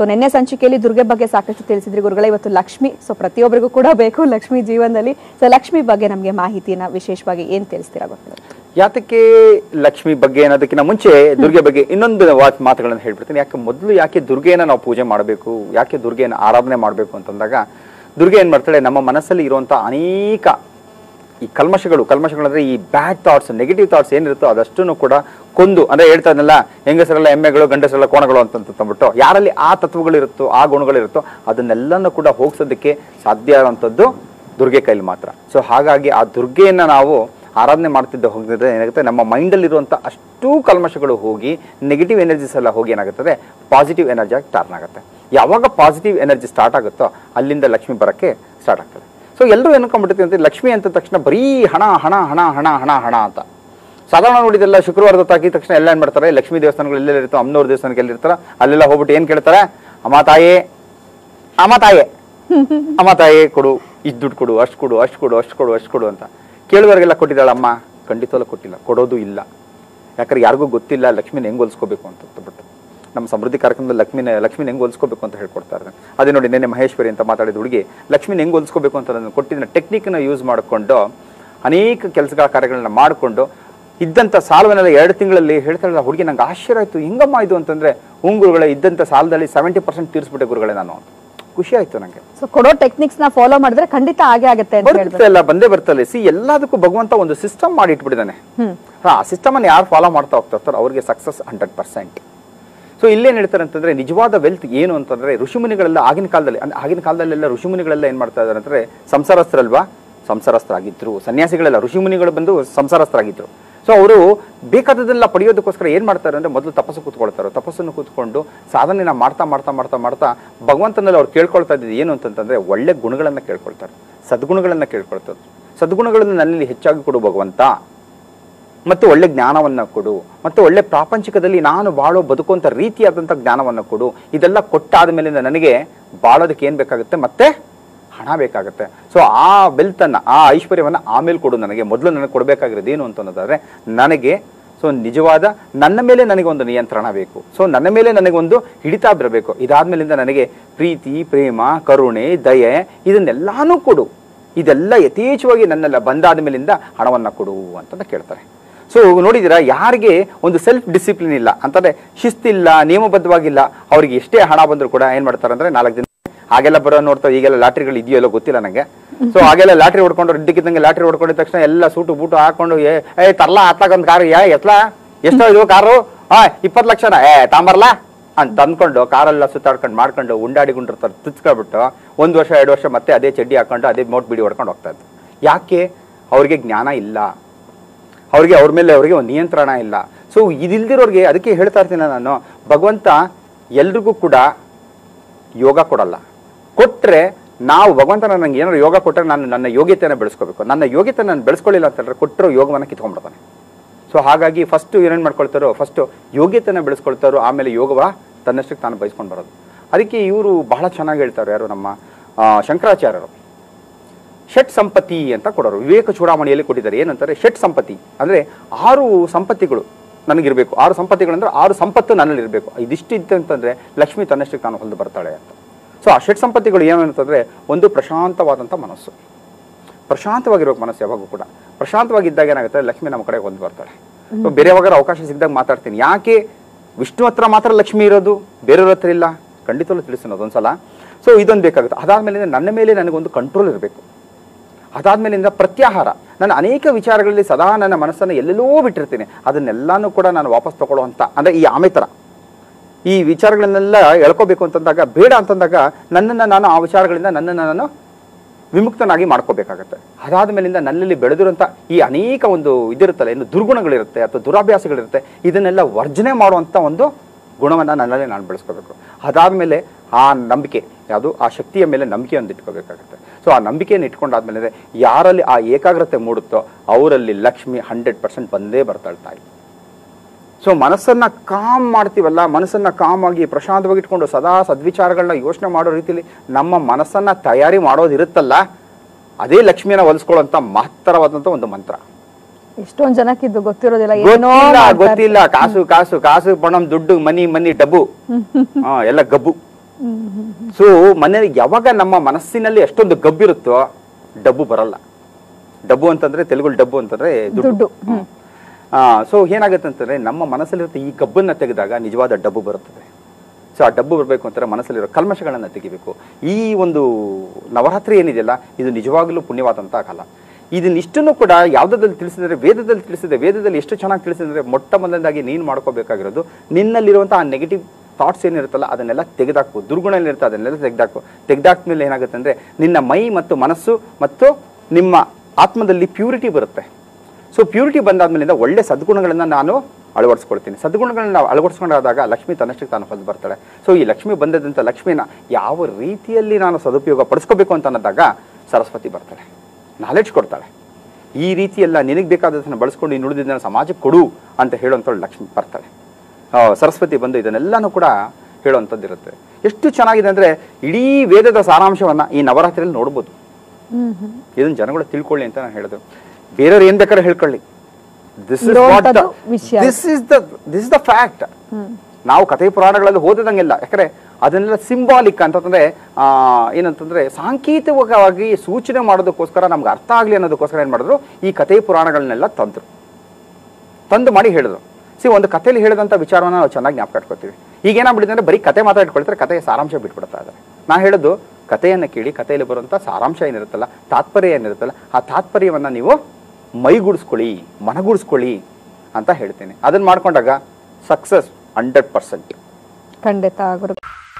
So ನಿನ್ನೆ ಸಂಚಿಕೆಯಲ್ಲಿ ದುರ್ಗೆ ಬಗ್ಗೆ ಸಾಕಷ್ಟು ತಿಳಿಸಿದ್ರಿ ಗುರುಗಳೇ ಇವತ್ತು ಲಕ್ಷ್ಮಿ ಸೊ ಪ್ರತಿಯೊಬ್ಬರಿಗೂ ಕೂಡ ಬೇಕು ಲಕ್ಷ್ಮಿ ಜೀವನದಲ್ಲಿ ಸೊ ಲಕ್ಷ್ಮಿ ಬಗ್ಗೆ ನಮಗೆ ಮಾಹಿತಿನ ವಿಶೇಷವಾಗಿ ಏನ್ ತಿಳಿಸ್ತೀರಾ ಗೊತ್ತಿಲ್ಲ ಯಾತಕ್ಕೆ ಲಕ್ಷ್ಮಿ ಬಗ್ಗೆ ಅನ್ನೋದಕ್ಕಿಂತ ಮುಂಚೆ ದುರ್ಗೆ ಬಗ್ಗೆ ಇನ್ನೊಂದು ವಾತ್ ಮಾತುಗಳನ್ನು ಹೇಳ್ಬಿಡ್ತೀನಿ ಯಾಕೆ ಮೊದಲು ಯಾಕೆ ದುರ್ಗೆನ ನಾವು ಪೂಜೆ ಮಾಡಬೇಕು ಯಾಕೆ ದುರ್ಗೆನ ಆರಾಧನೆ ಮಾಡಬೇಕು ಅಂತಂದಾಗ ದುರ್ಗೆ ಏನ್ ಮಾಡ್ತಾಳೆ ನಮ್ಮ ಮನಸ್ಸಲ್ಲಿ ಇರುವಂತ ಅನೇಕ ಈ ಕಲ್ಮಶಗಳು ಕಲ್ಮಶಗಳು ಅಂದ್ರೆ ಈ ಬ್ಯಾಡ್ ಥಾಟ್ಸ್ ನೆಗೆಟಿವ್ ಥಾಟ್ಸ್ ಏನಿರುತ್ತೋ ಅದಷ್ಟನ್ನು ಕೂಡ ಕೊಂದು ಅಂದ್ರೆ ಹೇಳ್ತಾ ಇದ್ನಲ್ಲ ಹೆಂಗಸರೆಲ್ಲ ಎಮ್ಮೆಗಳು ಗಂಡಸರೆಲ್ಲ ಕೋಣಗಳು ಅಂತ ತಂದ್ಬಿಟ್ಟು ಯಾರಲ್ಲಿ ಆ ತತ್ವಗಳಿರುತ್ತೋ ಆ ಗುಣಗಳಿರುತ್ತೋ ಅದನ್ನೆಲ್ಲನೂ ಕೂಡ ಹೋಗ್ಸೋದಕ್ಕೆ ಸಾಧ್ಯ ಇರುವಂಥದ್ದು ದುರ್ಗೆ ಕೈಲಿ ಮಾತ್ರ ಸೊ ಹಾಗಾಗಿ ಆ ದುರ್ಗೆಯನ್ನ ನಾವು ಆರಾಧನೆ ಮಾಡ್ತಿದ್ದ ಹೋಗಿದ್ರೆ ಏನಾಗುತ್ತೆ ನಮ್ಮ ಮೈಂಡಲ್ಲಿ ಇರುವಂಥ ಅಷ್ಟೂ ಕಲ್ಮಶಗಳು ಹೋಗಿ ನೆಗೆಟಿವ್ ಎನರ್ಜೀಸ್ ಎಲ್ಲ ಹೋಗಿ ಏನಾಗುತ್ತದೆ ಪಾಸಿಟಿವ್ ಎನರ್ಜಿ ಆಗಿ ಟರ್ನ್ ಆಗುತ್ತೆ ಯಾವಾಗ ಪಾಸಿಟಿವ್ ಎನರ್ಜಿ ಸ್ಟಾರ್ಟ್ ಆಗುತ್ತೋ ಅಲ್ಲಿಂದ ಲಕ್ಷ್ಮಿ ಬರೋಕ್ಕೆ ಸ್ಟಾರ್ಟ್ ಆಗ್ತದೆ ಸೊ ಎಲ್ಲರೂ ಅನ್ಕೊಂಡ್ಬಿಡ್ತೀವಿ ಅಂತ ಲಕ್ಷ್ಮಿ ಅಂತ ತಕ್ಷಣ ಬರೀ ಹಣ ಹಣ ಹಣ ಹಣ ಹಣ ಹಣ ಅಂತ ಸಾಧಾರಣ ನೋಡಿದೆಲ್ಲ ಶುಕ್ರವಾರದ ತಾಕಿದ ತಕ್ಷಣ ಎಲ್ಲ ಏನ್ ಮಾಡ್ತಾರೆ ಲಕ್ಷ್ಮೀ ದೇವಸ್ಥಾನಗಳು ಎಲ್ಲೆಲ್ಲ ಇರ್ತಾವೆ ಅಮ್ಮನವ್ರ ದೇವಸ್ಥಾನಕ್ಕೆ ಎಲ್ಲಿರ್ತಾರ ಅಲ್ಲೆಲ್ಲ ಹೋಗ್ಬಿಟ್ಟು ಏನ್ ಕೇಳ್ತಾರೆ ಅಮ್ಮ ತಾಯಿ ಅಮ್ಮ ತಾಯಿ ಅಮ್ಮ ತಾಯಿ ಕೊಡು ಇಷ್ಟು ದುಡ್ಡು ಕೊಡು ಅಷ್ಟು ಕೊಡು ಅಷ್ಟು ಕೊಡು ಅಷ್ಟು ಕೊಡು ಅಷ್ಟು ಕೊಡು ಅಂತ ಕೇಳುವವರಿಗೆಲ್ಲ ಕೊಟ್ಟಿದ್ದಾಳೆ ಅಮ್ಮ ಖಂಡಿತವಲ್ಲ ಕೊಟ್ಟಿಲ್ಲ ಕೊಡೋದು ಇಲ್ಲ ಯಾಕಂದ್ರೆ ಯಾರಿಗೂ ಗೊತ್ತಿಲ್ಲ ಲಕ್ಷ್ಮಿನ ಹೆಂಗ್ ಹೊಲ್ಸ್ಕೋಬೇಕು ಅಂತ ಬಿಟ್ಟು ನಮ್ಮ ಸಮೃದ್ಧಿ ಕಾರ್ಯಕ್ರಮದಲ್ಲಿ ಲಕ್ಷ್ಮಿನ ಲಕ್ಷ್ಮಿನ ಹೆಂಗ್ ಹೊಲ್ಸ್ಕೋಬೇಕು ಅಂತ ಹೇಳ್ಕೊಡ್ತಾ ಇದ್ದಾರೆ ಅದೇ ನೋಡಿ ನೆನ್ನೆ ಮಹೇಶ್ವರಿ ಅಂತ ಮಾತಾಡಿದ ಹುಡುಗಿ ಲಕ್ಷ್ಮಿನ ಹೆಂಗ್ ಹೊಲ್ಸ್ಕೋಬೇಕು ಅಂತ ನಾನು ಕೊಟ್ಟಿದ್ದ ಟೆಕ್ನಿಕ್ನ ಯೂಸ್ ಮಾಡಿಕೊಂಡು ಅನೇಕ ಕೆಲಸಗಳ ಕಾರ್ಯಗಳನ್ನ ಮಾಡಿಕೊಂಡು ಇದ್ದಂಥ ಸಾಲವನ್ನೆಲ್ಲ ಎರಡು ತಿಂಗಳಲ್ಲಿ ಹೇಳ್ತಾಳೆ ಹುಡುಗಿ ನಂಗೆ ಆಶ್ಚರ್ಯ ಆಯ್ತು ಹೆಂಗಮ್ಮ ಇದು ಅಂತಂದ್ರೆ ಹ್ಞೂ ಗುರುಗಳೇ ಇದ್ದಂಥ ಸಾಲದಲ್ಲಿ ಸೆವೆಂಟಿ ಪರ್ಸೆಂಟ್ ತೀರಿಸ್ಬಿಟ್ಟೆ ಗುರುಗಳೇ ನಾನು ಅಂತ ಖುಷಿ ಆಯ್ತು ನಂಗೆ ಸೊ ಕೊಡೋ ಟೆಕ್ನಿಕ್ಸ್ ನ ಫಾಲೋ ಮಾಡಿದ್ರೆ ಖಂಡಿತ ಆಗೇ ಆಗುತ್ತೆ ಅಂತ ಹೇಳ್ಬೋದು ಬರುತ್ತೆ ಅಲ್ಲ ಬಂದೇ ಬರ್ತಲ್ಲ ಸಿ ಎಲ್ಲದಕ್ಕೂ ಭಗವಂತ ಒಂದು ಸಿಸ್ಟಮ್ ಮಾಡಿ ಇಟ್ಬಿಟ್ಟಿದ್ದಾನೆ ಹಾ ಆ ಸಿಸ್ಟಮ್ ಅನ್ನು ಯಾರು ಫಾಲೋ ಮಾಡ್ತಾ ಹೋಗ್ತಾ ಇರ್ತಾರೋ ಅವ್ರಿಗೆ ಸಕ್ಸಸ್ ಹಂಡ್ರೆಡ್ ಪರ್ಸೆಂಟ್ ಸೊ ಇಲ್ಲೇನ್ ಹೇಳ್ತಾರೆ ಅಂತಂದ್ರೆ ನಿಜವಾದ ವೆಲ್ತ್ ಏನು ಅಂತಂದ್ರೆ ಋಷಿಮುನಿಗಳೆಲ್ಲ ಆಗಿನ ಕಾಲದಲ್ಲಿ ಅಂದ್ರೆ ಆಗಿನ ಕಾಲದಲ್ಲೆಲ್ಲ ಋಷಿಮುನಿಗಳೆಲ್ಲ ಏನ್ ಮಾಡ್ತಾ ಇದಾರೆ ಅಂದ್ರೆ ಸಂಸಾರಸ್ಥರಲ್ವಾ ಸಂಸಾರಸ್ಥರಾಗಿದ್ರು ಸನ್ಯಾಸಿಗಳೆಲ್ಲ ಋಷಿಮುನಿಗಳು ಬಂದು ಸಂಸಾರಸ್ಥರಾಗಿದ್ರು ಸೊ ಅವರು ಬೇಕಾದದೆಲ್ಲ ಪಡೆಯೋದಕ್ಕೋಸ್ಕರ ಏನ್ ಮಾಡ್ತಾರೆ ಅಂದ್ರೆ ಮೊದಲು ತಪಸ್ಸು ಕೂತ್ಕೊಳ್ತಾರೆ ತಪಸ್ಸನ್ನು ಕೂತ್ಕೊಂಡು ಸಾಧನೆನ ಮಾಡ್ತಾ ಮಾಡ್ತಾ ಮಾಡ್ತಾ ಮಾಡ್ತಾ ಭಗವಂತನಲ್ಲಿ ಅವ್ರು ಕೇಳ್ಕೊಳ್ತಾ ಇದ್ದು ಏನು ಅಂತಂತಂದ್ರೆ ಒಳ್ಳೆ ಗುಣಗಳನ್ನ ಕೇಳ್ಕೊಳ್ತಾರೆ ಸದ್ಗುಣಗಳನ್ನ ಕೇಳ್ಕೊಳ್ತಾರೆ ಸದ್ಗುಣಗಳನ್ನು ನನ್ನಲ್ಲಿ ಹೆಚ್ಚಾಗಿ ಕೊಡು ಭಗವಂತ ಮತ್ತು ಒಳ್ಳೆ ಜ್ಞಾನವನ್ನ ಕೊಡು ಮತ್ತು ಒಳ್ಳೆ ಪ್ರಾಪಂಚಿಕದಲ್ಲಿ ನಾನು ಬಾಳೋ ಬದುಕುವಂತ ರೀತಿಯಾದಂಥ ಜ್ಞಾನವನ್ನ ಕೊಡು ಇದೆಲ್ಲ ಕೊಟ್ಟಾದ ಮೇಲಿಂದ ನನಗೆ ಬಾಳೋದಕ್ಕೆ ಏನ್ ಬೇಕಾಗುತ್ತೆ ಮತ್ತೆ ಹಣ ಬೇಕಾಗುತ್ತೆ ಸೊ ಆ ವೆಲ್ತ್ ಅನ್ನ ಆ ಐಶ್ವರ್ಯವನ್ನ ಆಮೇಲೆ ಕೊಡು ನನಗೆ ಮೊದಲು ನನಗೆ ಕೊಡಬೇಕಾಗಿರೋದು ಏನು ಅಂತ ಅನ್ನೋದಾದ್ರೆ ನನಗೆ ಸೊ ನಿಜವಾದ ನನ್ನ ಮೇಲೆ ನನಗೆ ಒಂದು ನಿಯಂತ್ರಣ ಬೇಕು ಸೊ ನನ್ನ ಮೇಲೆ ನನಗೆ ಒಂದು ಹಿಡಿತ ಬರಬೇಕು ಇದಾದ್ಮೇಲಿಂದ ನನಗೆ ಪ್ರೀತಿ ಪ್ರೇಮ ಕರುಣೆ ದಯೆ ಇದನ್ನೆಲ್ಲಾನು ಕೊಡು ಇದೆಲ್ಲ ಯಥೇಚ್ಛವಾಗಿ ನನ್ನೆಲ್ಲ ಬಂದಾದ ಮೇಲಿಂದ ಹಣವನ್ನ ಕೊಡು ಅಂತ ಕೇಳ್ತಾರೆ ಸೊ ನೋಡಿದಿರಾ ಯಾರಿಗೆ ಒಂದು ಸೆಲ್ಫ್ ಡಿಸಿಪ್ಲಿನ್ ಇಲ್ಲ ಅಂತಂದ್ರೆ ಶಿಸ್ತಿಲ್ಲ ನಿಯಮಬದ್ಧವಾಗಿಲ್ಲ ಅವ್ರಿಗೆ ಎಷ್ಟೇ ಹಣ ಬಂದ್ರು ಕೂಡ ಏನ್ ಮಾಡ್ತಾರೆ ಅಂದ್ರೆ ನಾಲ್ಕು ದಿನ ಹಾಗೆಲ್ಲ ಬರೋ ನೋಡ್ತಾವೆ ಈಗೆಲ್ಲ ಲಾಟ್ರಿಗಳು ಇದೆಯೋ ಇಲ್ಲೋ ಗೊತ್ತಿಲ್ಲ ನಂಗೆ ಸೊ ಹಾಗೆಲ್ಲ ಲಾಟ್ರಿ ಹೊಡ್ಕೊಂಡು ಇದ್ದಕ್ಕಿದ್ದಂಗೆ ಲಾಟ್ರಿ ಹೊಡ್ಕೊಂಡಿದ ತಕ್ಷಣ ಎಲ್ಲ ಸೂಟು ಬೂಟು ಹಾಕೊಂಡು ಏ ಏ ತರ್ಲಾ ಹತ್ತಾಗ ಒಂದು ಕಾರು ಯಾ ಎತ್ಲಾ ಎಷ್ಟೋ ಇದು ಕಾರು ಹಾ ಇಪ್ಪತ್ತು ಲಕ್ಷನ ಏ ತಾಂಬರ್ಲಾ ಅಂತ ತಂದ್ಕೊಂಡು ಕಾರೆಲ್ಲ ಸುತ್ತಾಡ್ಕೊಂಡು ಮಾಡ್ಕೊಂಡು ಉಂಡಾಡಿಕೊಂಡಿರ್ತಾರೆ ತುಚ್ಕೊಬಿಟ್ಟು ಒಂದು ವರ್ಷ ಎರಡು ವರ್ಷ ಮತ್ತೆ ಅದೇ ಚಡ್ಡಿ ಹಾಕೊಂಡು ಅದೇ ಮೋಟ್ ಬಿಡಿ ಹೊಡ್ಕೊಂಡು ಹೋಗ್ತಾ ಇದ್ರು ಯಾಕೆ ಅವ್ರಿಗೆ ಜ್ಞಾನ ಇಲ್ಲ ಅವ್ರಿಗೆ ಅವ್ರ ಮೇಲೆ ಅವ್ರಿಗೆ ಒಂದು ನಿಯಂತ್ರಣ ಇಲ್ಲ ಸೊ ಇದಿಲ್ದಿರೋರಿಗೆ ಅದಕ್ಕೆ ಹೇಳ್ತಾ ಇರ್ತೀನಿ ನಾನು ಭಗವಂತ ಎಲ್ರಿಗೂ ಕೂಡ ಯೋಗ ಕೊಡಲ್ಲ ಕೊಟ್ರೆ ನಾವು ಭಗವಂತ ನನಗೆ ಏನಾದ್ರು ಯೋಗ ಕೊಟ್ಟರೆ ನಾನು ನನ್ನ ಯೋಗ್ಯತೆಯನ್ನು ಬೆಳೆಸ್ಕೋಬೇಕು ನನ್ನ ಯೋಗ್ಯತೆ ನಾನು ಬೆಳೆಸ್ಕೊಳ್ಳಿಲ್ಲ ಅಂತಂದ್ರೆ ಕೊಟ್ಟಿರೋ ಯೋಗವನ್ನು ಕಿತ್ಕೊಂಡ್ಬಿಡ್ತಾನೆ ಸೊ ಹಾಗಾಗಿ ಫಸ್ಟ್ ಏನೇನು ಮಾಡ್ಕೊಳ್ತಾರೋ ಫಸ್ಟ್ ಯೋಗ್ಯತೆನ ಬೆಳೆಸ್ಕೊಳ್ತಾರೋ ಆಮೇಲೆ ಯೋಗವ ತನ್ನಷ್ಟಕ್ಕೆ ತಾನು ಬಯಸ್ಕೊಂಡು ಬರೋದು ಅದಕ್ಕೆ ಇವರು ಬಹಳ ಚೆನ್ನಾಗಿ ಹೇಳ್ತಾರೆ ಯಾರು ನಮ್ಮ ಆ, ಶಂಕರಾಚಾರ್ಯರು ಷಟ್ ಸಂಪತ್ತಿ ಅಂತ ಕೊಡೋರು ವಿವೇಕ ಚೂಡಾಮಣಿಯಲ್ಲಿ ಕೊಟ್ಟಿದ್ದಾರೆ ಏನಂತಾರೆ ಷಟ್ ಸಂಪತ್ತಿ ಅಂದ್ರೆ ಆರು ಸಂಪತ್ತಿಗಳು ನನಗಿರ್ಬೇಕು ಆರು ಸಂಪತ್ತಿಗಳು ಅಂದ್ರೆ ಆರು ಸಂಪತ್ತು ನನ್ನಲ್ಲಿ ಇರಬೇಕು ಇದಿಷ್ಟು ಇತ್ತಂತಂದ್ರೆ ಲಕ್ಷ್ಮಿ ತನ್ನಷ್ಟಕ್ಕೆ ತಾನು ಹೊಂದು ಬರ್ತಾಳೆ ಅಂತ ಸೊ ಆ ಷಟ್ ಸಂಪತ್ತಿಗಳು ಏನಂತಂದ್ರೆ ಒಂದು ಪ್ರಶಾಂತವಾದಂಥ ಮನಸ್ಸು ಪ್ರಶಾಂತವಾಗಿರೋ ಮನಸ್ಸು ಯಾವಾಗೂ ಕೂಡ ಪ್ರಶಾಂತವಾಗಿದ್ದಾಗ ಏನಾಗುತ್ತೆ ಲಕ್ಷ್ಮಿ ನಮ್ಮ ಕಡೆ ಹೊಂದು ಬರ್ತಾಳೆ ಸೊ ಬೇರೆಯವಾಗ ಅವಕಾಶ ಸಿಕ್ಕಿದಾಗ ಮಾತಾಡ್ತೀನಿ ಯಾಕೆ ವಿಷ್ಣು ಹತ್ರ ಮಾತ್ರ ಲಕ್ಷ್ಮಿ ಇರೋದು ಬೇರೆಯವ್ರ ಹತ್ರ ಇಲ್ಲ ಖಂಡಿತವಲ್ಲೂ ತಿಳಿಸ್ತೀನಿ ಅದೊಂದ್ಸಲ ಸೊ ಇದೊಂದು ಬೇಕಾಗುತ್ತೆ ಅದಾದ್ಮೇಲೆ ನನ್ನ ಮೇಲೆ ನನಗೊಂದು ಕಂಟ್ರೋಲ್ ಇರಬೇಕು ಅದಾದ್ಮೇಲಿಂದ ಪ್ರತ್ಯಾಹಾರ ನಾನು ಅನೇಕ ವಿಚಾರಗಳಲ್ಲಿ ಸದಾ ನನ್ನ ಮನಸ್ಸನ್ನು ಎಲ್ಲೆಲ್ಲೋ ಬಿಟ್ಟಿರ್ತೀನಿ ಅದನ್ನೆಲ್ಲಾನು ಕೂಡ ನಾನು ವಾಪಸ್ ತಗೊಳ್ಳುವಂತ ಅಂದ್ರೆ ಈ ಆಮೆ ತರ ಈ ವಿಚಾರಗಳನ್ನೆಲ್ಲ ಎಳ್ಕೋಬೇಕು ಅಂತಂದಾಗ ಬೇಡ ಅಂತಂದಾಗ ನನ್ನನ್ನು ನಾನು ಆ ವಿಚಾರಗಳಿಂದ ನನ್ನನ್ನು ನಾನು ವಿಮುಕ್ತನಾಗಿ ಮಾಡ್ಕೋಬೇಕಾಗತ್ತೆ ಅದಾದ ಮೇಲಿಂದ ನನ್ನಲ್ಲಿ ಬೆಳೆದಿರುವಂಥ ಈ ಅನೇಕ ಒಂದು ಇದಿರುತ್ತಲ್ಲ ಏನು ದುರ್ಗುಣಗಳಿರುತ್ತೆ ಅಥವಾ ದುರಾಭ್ಯಾಸಗಳಿರುತ್ತೆ ಇದನ್ನೆಲ್ಲ ವರ್ಜನೆ ಮಾಡುವಂಥ ಒಂದು ಗುಣವನ್ನು ನನ್ನಲ್ಲಿ ನಾನು ಬೆಳೆಸ್ಕೋಬೇಕು ಅದಾದಮೇಲೆ ಆ ನಂಬಿಕೆ ಯಾವುದು ಆ ಶಕ್ತಿಯ ಮೇಲೆ ನಂಬಿಕೆಯನ್ನು ಇಟ್ಕೋಬೇಕಾಗುತ್ತೆ ಸೊ ಆ ನಂಬಿಕೆಯನ್ನು ಇಟ್ಕೊಂಡಾದ್ಮೇಲೆ ಯಾರಲ್ಲಿ ಆ ಏಕಾಗ್ರತೆ ಮೂಡುತ್ತೋ ಅವರಲ್ಲಿ ಲಕ್ಷ್ಮಿ ಹಂಡ್ರೆಡ್ ಪರ್ಸೆಂಟ್ ಬಂದೇ ಬರ್ತಾಳೆ ತಾಯಿ ಸೊ ಮನಸ್ಸನ್ನ ಕಾಮ್ ಮಾಡ್ತೀವಲ್ಲ ಮನಸ್ಸನ್ನ ಕಾಮ್ ಆಗಿ ಪ್ರಶಾಂತವಾಗಿ ಇಟ್ಕೊಂಡು ಸದಾ ಸದ್ವಿಚಾರಗಳನ್ನ ಯೋಚನೆ ಮಾಡೋ ರೀತಿಯಲ್ಲಿ ನಮ್ಮ ಮನಸ್ಸನ್ನ ತಯಾರಿ ಮಾಡೋದಿರುತ್ತಲ್ಲ ಅದೇ ಲಕ್ಷ್ಮಿಯನ್ನ ಒಲಿಸ್ಕೊಳ್ಳುವಂತ ಮಹತ್ತರವಾದಂತ ಒಂದು ಮಂತ್ರ ಎಷ್ಟೊಂದ್ ಜನಕ್ಕೆ ಇದು ಗೊತ್ತಿರೋದಿಲ್ಲ ಏನೋ ಗೊತ್ತಿಲ್ಲ ಮಾಡ್ತಾರೆ. ಗೊತ್ತಿಲ್ಲ ಕಾಸು ಕಾಸು ಕಾಸು ಪಣಂ ದುಡ್ಡು ಮನಿ ಮನಿ ಡಬ್ಬು ಹಾ ಎಲ್ಲ ಗಬ್ಬು ಸೊ ಮನೆ ಯಾವಾಗ ನಮ್ಮ ಮನಸ್ಸಿನಲ್ಲಿ ಎಷ್ಟೊಂದು ಗಬ್ಬಿರುತ್ತೋ ಡಬ್ಬು ಬರಲ್ಲ ಡಬ್ಬು ಅಂತಂದ್ರೆ ತೆಲುಗು ಡಬ್ಬು ಅಂತಂದ್ರೆ ದುಡ್ಡು, ದುಡ್ಡು ಸೊ ಏನಾಗುತ್ತೆ ಅಂತಂದ್ರೆ ನಮ್ಮ ಮನಸ್ಸಲ್ಲಿರುತ್ತೆ ಈ ಗಬ್ಬನ್ನ ತೆಗೆದಾಗ ನಿಜವಾದ ಡಬ್ಬು ಬರುತ್ತದೆ ಸೊ ಆ ಡಬ್ಬು ಬರಬೇಕು ಅಂತಾರೆ ಮನಸ್ಸಲ್ಲಿರೋ ಕಲ್ಮಶಗಳನ್ನ ತೆಗಿಬೇಕು ಈ ಒಂದು ನವರಾತ್ರಿ ಏನಿದೆಯಲ್ಲ ಇದು ನಿಜವಾಗಲೂ ಪುಣ್ಯವಾದಂತಹ ಕಾಲ ಇದನ್ನಿಷ್ಟನ್ನು ಕೂಡ ಯಾವ್ದಾದಲ್ಲಿ ತಿಳಿಸಿದ್ರೆ ವೇದದಲ್ಲಿ ತಿಳಿಸಿದೆ ವೇದದಲ್ಲಿ ಎಷ್ಟು ಚೆನ್ನಾಗಿ ತಿಳಿಸಿದ್ರೆ ಮೊಟ್ಟ ಮೊದಲನೇದಾಗಿ ನೀನು ಮಾಡ್ಕೋಬೇಕಾಗಿರೋದು ನಿನ್ನಲ್ಲಿರುವಂತಹ ಆ ನೆಗೆಟಿವ್ ಥಾಟ್ಸ್ ಏನಿರುತ್ತಲ್ಲ ಅದನ್ನೆಲ್ಲ ತೆಗೆದಾಕು ದುರ್ಗುಣ ಏನಿರುತ್ತೆ ಅದನ್ನೆಲ್ಲ ತೆಗೆದಾಕು ತೆಗೆದಾಕ್ಮೇಲೆ ಏನಾಗುತ್ತೆ ಅಂದ್ರೆ ನಿನ್ನ ಮೈ ಮತ್ತು ಮನಸ್ಸು ಮತ್ತು ನಿಮ್ಮ ಆತ್ಮದಲ್ಲಿ ಪ್ಯೂರಿಟಿ ಬರುತ್ತೆ ಸೊ ಪ್ಯೂರಿಟಿ ಬಂದಾದ್ಮೇಲಿಂದ ಒಳ್ಳೆ ಸದ್ಗುಣಗಳನ್ನ ನಾನು ಅಳವಡಿಸ್ಕೊಳ್ತೀನಿ ಸದ್ಗುಣಗಳನ್ನ ನಾವು ಅಳವಡಿಸ್ಕೊಂಡಾದಾಗ ಲಕ್ಷ್ಮಿ ತನ್ನಷ್ಟಕ್ಕೆ ತಾನು ಹೊಂದು ಬರ್ತಾಳೆ ಸೊ ಈ ಲಕ್ಷ್ಮಿ ಬಂದದಂತ ಲಕ್ಷ್ಮಿನ ಯಾವ ರೀತಿಯಲ್ಲಿ ನಾನು ಸದುಪಯೋಗ ಪಡಿಸ್ಕೋಬೇಕು ಅಂತ ಅನ್ನೋದಾಗ ಸರಸ್ವತಿ ಬರ್ತಾಳೆ ನಾಲೆಡ್ಜ್ ಕೊಡ್ತಾಳೆ ಈ ರೀತಿಯೆಲ್ಲ ನಿನಗೆ ಬೇಕಾದದನ್ನು ಬಳಸ್ಕೊಂಡು ಇನ್ನು ಉಳಿದಿದ್ದನ್ನು ಸಮಾಜಕ್ಕೆ ಕೊಡು ಅಂತ ಹೇಳುವಂಥವ್ಳು ಲಕ್ಷ್ಮಿ ಬರ್ತಾಳೆ ಆ, ಸರಸ್ವತಿ ಬಂದು ಇದನ್ನೆಲ್ಲಾನು ಕೂಡ ಹೇಳುವಂಥದ್ದು ಇರುತ್ತೆ ಎಷ್ಟು ಚೆನ್ನಾಗಿದೆ ಅಂದ್ರೆ ಇಡೀ ವೇದದ ಸಾರಾಂಶವನ್ನ ಈ ನವರಾತ್ರಿಯಲ್ಲಿ ನೋಡ್ಬೋದು ಇದನ್ನ ಜನಗಳು ತಿಳ್ಕೊಳ್ಳಿ ಅಂತ ನಾನು ಹೇಳಿದ್ರು ಬೇರೆಯವ್ರು ಏನ್ ಬೇಕಾದ್ರೆ ಹೇಳ್ಕೊಳ್ಳಿ ದಿಸ್ ಇಸ್ ವಾಟ್ ಇರೋಂಥದ್ದು ವಿಷಯ. This is the this is the fact ನಾವು ಕಥೆ ಪುರಾಣಗಳಲ್ಲಿ ಓದದಂಗೆಲ್ಲ ಯಾಕಂದ್ರೆ ಅದನ್ನೆಲ್ಲ ಸಿಂಬಾಲಿಕ್ ಅಂತಂದ್ರೆ ಆ, ಏನಂತಂದ್ರೆ ಸಾಂಕೇತಿಕವಾಗಿ ಸೂಚನೆ ಮಾಡೋದಕ್ಕೋಸ್ಕರ ನಮ್ಗೆ ಅರ್ಥ ಆಗ್ಲಿ ಅನ್ನೋದಕ್ಕೋಸ್ಕರ ಏನ್ ಮಾಡಿದ್ರು ಈ ಕಥೆ ಪುರಾಣಗಳನ್ನೆಲ್ಲ ತಂದ್ರು ತಂದು ಮಾಡಿ ಹೇಳಿದ್ರು ಸಿ ಒಂದು ಕಥೆಯಲ್ಲಿ ಹೇಳಿದಂಥ ವಿಚಾರವನ್ನ ನಾವು ಚೆನ್ನಾಗಿ ಜ್ಞಾಪಕ ಇಟ್ಕೊತೀವಿ ಈಗ ಏನಾಗ್ಬಿಟ್ಟಿದೆ ಅಂದ್ರೆ ಬರೀ ಕತೆ ಮಾತಾಡ್ಕೊಳ್ತಾರೆ ಕಥೆಯ ಸಾರಾಂಶ ಬಿಟ್ಬಿಡ್ತಾ ಇದ್ದಾರೆ ನಾ ಹೇಳೋದು ಕಥೆಯನ್ನ ಕೇಳಿ ಕಥೆಯಲ್ಲಿ ಬರುವಂಥ ಸಾರಾಂಶ ಏನಿರುತ್ತಲ್ಲ ತಾತ್ಪರ್ಯ ಏನಿರುತ್ತಲ್ಲ ಆ ತಾತ್ಪರ್ಯವನ್ನ ನೀವು ಮೈಗೂಡಿಸ್ಕೊಳ್ಳಿ ಮನಗೂಡಿಸ್ಕೊಳ್ಳಿ ಅಂತ ಹೇಳ್ತೀನಿ ಅದನ್ನ ಮಾಡ್ಕೊಂಡಾಗ ಸಕ್ಸಸ್ ಹಂಡ್ರೆಡ್ ಪರ್ಸೆಂಟ್ ಖಂಡಿತ ಗುರು